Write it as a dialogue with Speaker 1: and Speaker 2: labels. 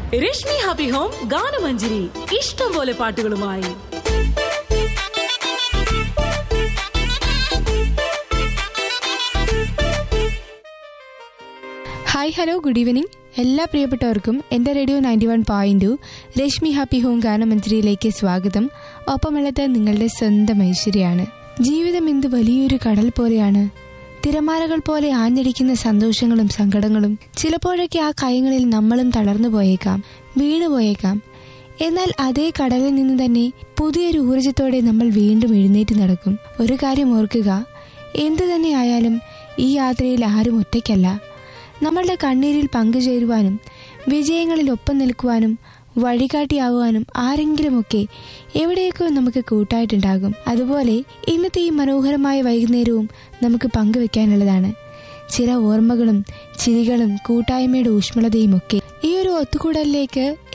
Speaker 1: Rashmi happy home Ganamanjari ഇഷ്ടം പോലെ പാട്ടുകളുമായി
Speaker 2: ഹായ് ഹലോ ഗുഡ് ഈവനിങ് എല്ലാ പ്രിയപ്പെട്ടവർക്കും എൻ്റെ radio ninety one point two Reshmi happy home ഗാനമന്ത്രിയിലേക്ക് സ്വാഗതം ഒപ്പമുള്ളത് നിങ്ങളുടെ സ്വന്തം ഐശ്വര്യാണ് ജീവിതം എന്ത് വലിയൊരു കടൽ പോലെയാണ് തിരമാലകൾ പോലെ ആഞ്ഞടിക്കുന്ന സന്തോഷങ്ങളും സങ്കടങ്ങളും ചിലപ്പോഴൊക്കെ ആ കയങ്ങളിൽ നമ്മളും തളർന്നു പോയേക്കാം വീണുപോയേക്കാം എന്നാൽ അതേ കടലിൽ നിന്ന് തന്നെ പുതിയൊരു ഊർജത്തോടെ നമ്മൾ വീണ്ടും എഴുന്നേറ്റ് നടക്കും ഒരു കാര്യം ഓർക്കുക എന്തു തന്നെ ആയാലും ഈ യാത്രയിൽ ആരും ഒറ്റയ്ക്കല്ല നമ്മളുടെ കണ്ണീരിൽ പങ്കുചേരുവാനും വിജയങ്ങളിൽ ഒപ്പം നിൽക്കുവാനും വഴികാട്ടിയാവുവാനും ആരെങ്കിലുമൊക്കെ എവിടെയൊക്കെ നമുക്ക് കൂട്ടായിട്ടുണ്ടാകും അതുപോലെ ഇന്നത്തെ ഈ മനോഹരമായ വൈകുന്നേരവും നമുക്ക് പങ്കുവെക്കാനുള്ളതാണ് ചില ഓർമ്മകളും ചിരികളും കൂട്ടായ്മയുടെ ഊഷ്മളതയും ഒക്കെ ഈ ഒരു ഒത്തുകൂടലിലേക്ക്